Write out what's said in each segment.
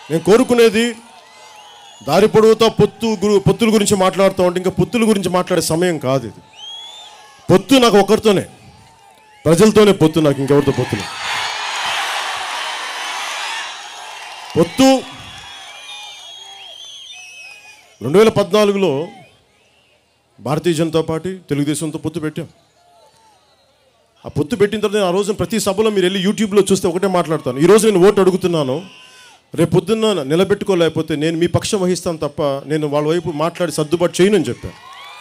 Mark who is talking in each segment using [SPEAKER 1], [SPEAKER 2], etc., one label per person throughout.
[SPEAKER 1] నేను కోరుకునేది దారి పొడవుతా పొత్తు గురు పొత్తుల గురించి మాట్లాడుతూ ఉంటే ఇంకా పొత్తుల గురించి మాట్లాడే సమయం కాదు ఇది పొత్తు నాకు ఒకరితోనే ప్రజలతోనే పొత్తు నాకు ఇంకెవరితో పొత్తులు పొత్తు రెండు వేల పద్నాలుగులో భారతీయ జనతా పార్టీ తెలుగుదేశంతో పొత్తు పెట్టాం ఆ పొత్తు పెట్టిన తర్వాత నేను ఆ రోజున ప్రతి సభలో మీరు వెళ్ళి యూట్యూబ్లో చూస్తే ఒకటే మాట్లాడతాను ఈ రోజు నేను ఓటు అడుగుతున్నాను రేపు పొద్దున్న నిలబెట్టుకోలేకపోతే నేను మీ పక్షం వహిస్తాను తప్ప నేను వాళ్ళ వైపు మాట్లాడి సర్దుబాటు చేయనని చెప్పాను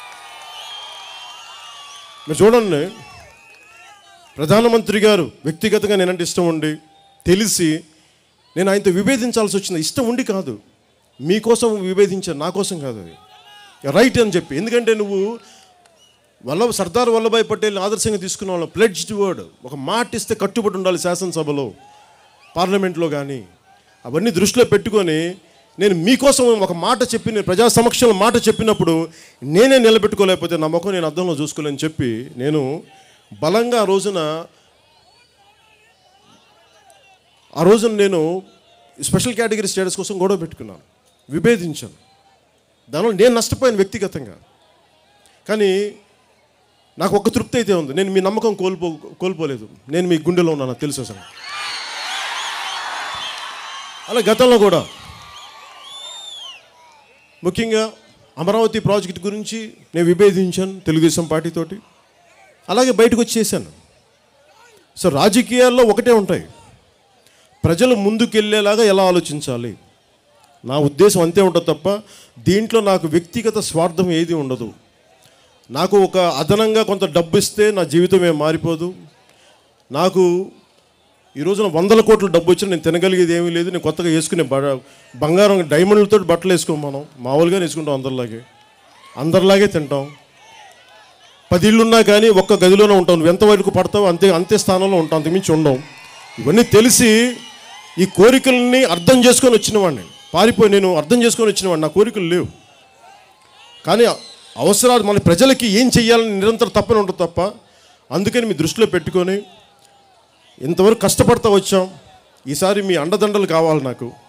[SPEAKER 1] మీరు చూడండి ప్రధానమంత్రి గారు వ్యక్తిగతంగా నేనంటే ఇష్టం ఉండి తెలిసి నేను ఆయనతో విభేదించాల్సి వచ్చింది ఇష్టం ఉండి కాదు మీకోసం విభేదించాను నా కోసం కాదు అది రైట్ అని చెప్పి ఎందుకంటే నువ్వు వల్లభ సర్దార్ వల్లభాయ్ పటేల్ ఆదర్శంగా తీసుకున్న వాళ్ళం ప్లెడ్జ్డ్ వర్డ్ ఒక మాట ఇస్తే కట్టుబడి ఉండాలి శాసనసభలో పార్లమెంట్లో కానీ అవన్నీ దృష్టిలో పెట్టుకొని నేను మీకోసం ఒక మాట చెప్పి నేను ప్రజా సమక్షంలో మాట చెప్పినప్పుడు నేనే నిలబెట్టుకోలేకపోతే నా ముఖం నేను అద్దంలో చూసుకోలేని చెప్పి నేను బలంగా ఆ రోజున ఆ రోజున నేను స్పెషల్ కేటగిరీ స్టేటస్ కోసం గొడవ పెట్టుకున్నాను విభేదించాను దానివల్ల నేను నష్టపోయాను వ్యక్తిగతంగా కానీ నాకు ఒక తృప్తి అయితే ఉంది నేను మీ నమ్మకం కోల్పో కోల్పోలేదు నేను మీ గుండెలో ఉన్నాను నాకు తెలుసు అసలు అలా గతంలో కూడా ముఖ్యంగా అమరావతి ప్రాజెక్ట్ గురించి నేను విభేదించాను తెలుగుదేశం పార్టీతోటి అలాగే బయటకు వచ్చేసాను సో రాజకీయాల్లో ఒకటే ఉంటాయి ప్రజలు ముందుకెళ్ళేలాగా ఎలా ఆలోచించాలి నా ఉద్దేశం అంతే ఉంటుంది తప్ప దీంట్లో నాకు వ్యక్తిగత స్వార్థం ఏది ఉండదు నాకు ఒక అదనంగా కొంత డబ్బు ఇస్తే నా జీవితం ఏం మారిపోదు నాకు ఈ రోజున వందల కోట్ల డబ్బు వచ్చినా నేను తినగలిగేది ఏమీ లేదు నేను కొత్తగా వేసుకునే బ- బంగారం డైమండ్లతో బట్టలు వేసుకోం మనం మామూలుగానే వేసుకుంటాం అందరిలాగే అందరిలాగే తింటాం పది ఇళ్ళున్నా కానీ ఒక్క గదిలోనే ఉంటాం నువ్వు ఎంత వరకు పడతావు అంతే అంతే స్థానంలో ఉంటాం అంతకుమించి ఉండం ఇవన్నీ తెలిసి ఈ కోరికల్ని అర్థం చేసుకొని వచ్చిన వాడిని పారిపోయి నేను అర్థం చేసుకొని వచ్చిన వాడిని నా కోరికలు లేవు కానీ అవసరాలు మన ప్రజలకి ఏం చెయ్యాలని నిరంతరం తప్పని ఉంటుంది తప్ప అందుకని మీ దృష్టిలో పెట్టుకొని ఇంతవరకు కష్టపడతా వచ్చాం ఈసారి మీ అండదండలు కావాలి నాకు